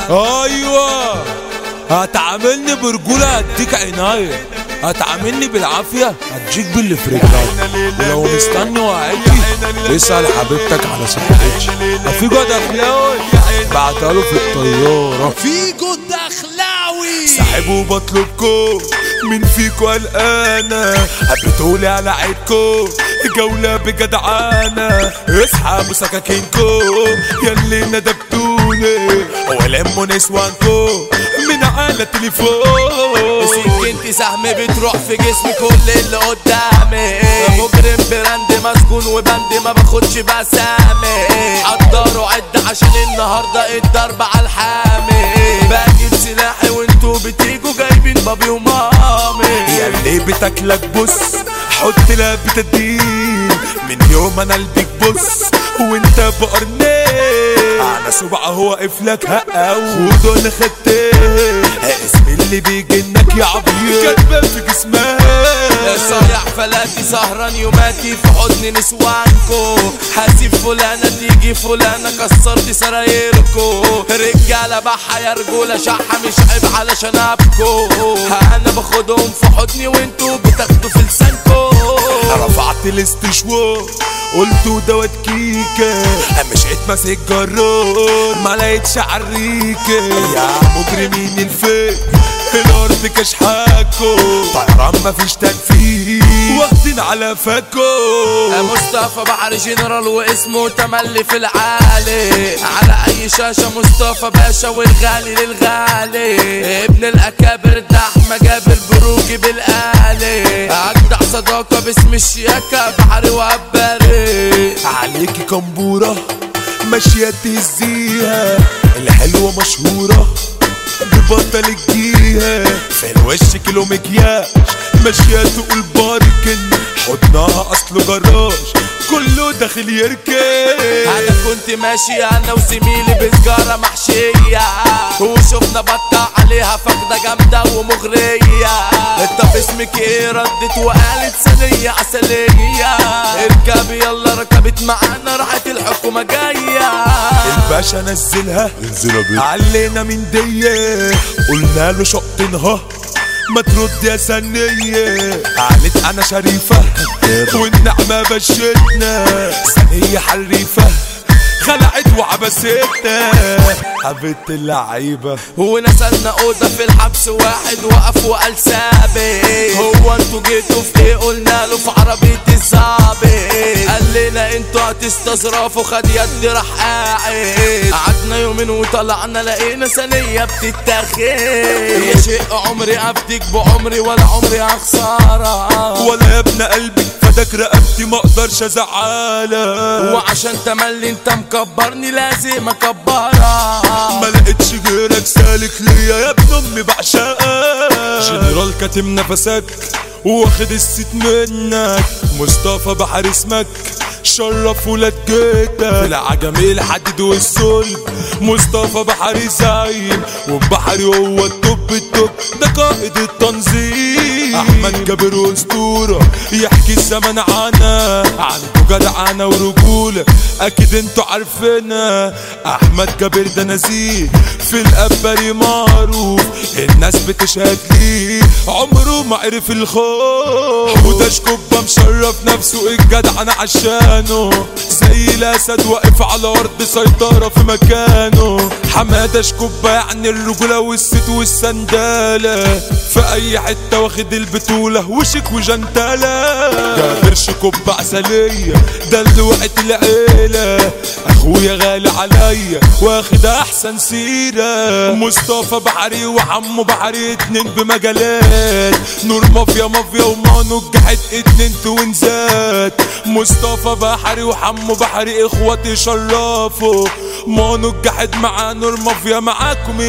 ايوه هتعاملني برجولة هديك عناية هتعاملني بالعافية هديك باللي في رجلك ولو مستني وهاجي اسأل حبيبتك على صحتك في جود اخلاوي بعتها له في الطيارة فيجو الدخلاوي ساحبه بطلبكو مين فيكو قلقانة بتقولي على عيدكو جولة بجدعانة اسحبوا سكاكينكو ياللي ندبتوني ولموا نسوانكو من على تليفون سكنتي سهم بتروح في جسمي كل اللي قدامي مجرم براند مسكون وبند ما باخدش بسامي حضروا عد عشان النهارده الضرب على الحامي بجيب سلاحي وانتوا بتيجوا جايبين بابي ومامي ياللي بتاكلك بص حط لها بتدين من يوم انا البيك بص وانت بقرنين انا سبعة هو واقف لك هقاو خدوا اللي خدتين اسم اللي بيجنك يا عبيط كاتبه في جسمها صايع فلاتي سهران يوماتي في حضن نسوانكو حاسب فلانة تيجي فلانة كسرت سرايركو رجالة بحة يا رجولة شحة مش عيب علشان ابكو انا باخدهم في حضني وانتوا بتاخدوا في لسانكو رفعت الاستشوار قلت دوت كيكة مشيت ماسك جرار ما لقيتش عريكة يا مجرمين الفيك الارض كشحاكو طيران مفيش تنفيذ واخدين على فاكو مصطفى بحر جنرال واسمه تملي في العالي على اي شاشة مصطفى باشا والغالي للغالي ابن الاكابر ده احمد جابر بروجي بالآلي اجدع صداقة باسم الشياكة بحري وعباري عليكي كمبورة ماشية تهزيها الحلوة مشهورة ببطل الجيها في الوش كيلو مكياج ماشية تقول باركن حضنها اصله جراج كله داخل يركن انا كنت ماشي انا وزميلي بسجارة محشية وشفنا بطة عليها فخدة جامدة ومغرية طب اسمك ايه ردت وقالت سنية عسلية اركبي يلا ركبت معانا راحت الحكومة جاية الباشا نزلها انزلها بيت علينا من دية قلنا له شقطنها ما ترد يا سنية قالت انا شريفة والنعمة بشتنا سنية حريفة خلعت وعبستنا حبيت اللعيبة ونزلنا اوضه في الحبس واحد وقف وقال سابق هو انتوا جيتوا في ايه قلنا له في عربيه الظابط قال لنا انتوا هتستظرفوا خد يدي راح قاعد قعدنا يومين وطلعنا لقينا ثانيه بتتاخد يا شيء عمري افديك بعمري ولا عمري هخساره ولا يا ابن قلبي فداك رقبتي ما اقدرش ازعلك وعشان تملي انت مكبرني لازم اكبرك ما لقيتش غيرك سالك ليا يا ابن امي بعشقك جنرال كاتم نفسك واخد الست منك مصطفى بحر اسمك شرف ولاد جيتك في العجمي الحديد والصلب مصطفى بحري زعيم وبحري هو التوب التوب ده قائد التنظيم احمد جابر اسطوره يحكي الزمن عنا عنده جدعنه ورجوله اكيد انتوا عارفينها احمد جابر ده نزيه في الابري معروف الناس بتشهد ليه عمره ما عرف الخوف وده شكوبة مشرف نفسه الجدع انا عشانه زي الاسد واقف على ارض سيطرة في مكانه حمادة شكوبة يعني الرجولة والست والسندالة في اي حتة واخد البطولة وشك وجنتالة جابر شكوبة عسلية ده اللي وقت العيلة اخويا غالي عليا واخد احسن سيرة مصطفى بحري وعمو بحري اتنين بمجالات نور مافيا مافيا ومانو جحد اتنين توينزات مصطفى بحري وحمو بحري اخواتي شرفوا مانو جحد مع نور مافيا معاكم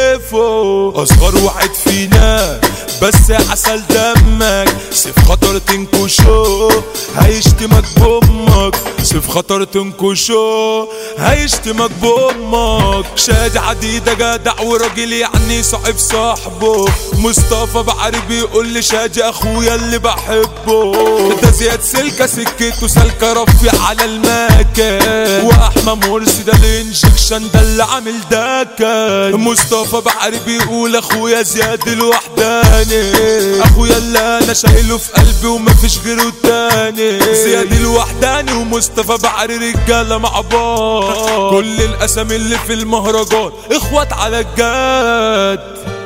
يصرفوا اصغر واحد فينا بس يا عسل دمك سيف خطر تنكشو هيشتمك بامك سيف خطر تنكشو هيشتمك بامك شاد عديدة جدع وراجل يعني صاحب صاحبه مصطفى بعري بيقول لي شادي اخويا اللي بحبه ده زياد سلكة سكته سالكة رفيع على المكان واحمى مرسي ده اللي انجكشن ده اللي عامل دكن مصطفى بحري بيقول اخويا زياد الوحداني اخويا اللي انا شايله في قلبي ومفيش غيره تاني زياد الوحداني ومصطفى بحري رجاله مع بعض كل الاسامي اللي في المهرجان اخوات على الجد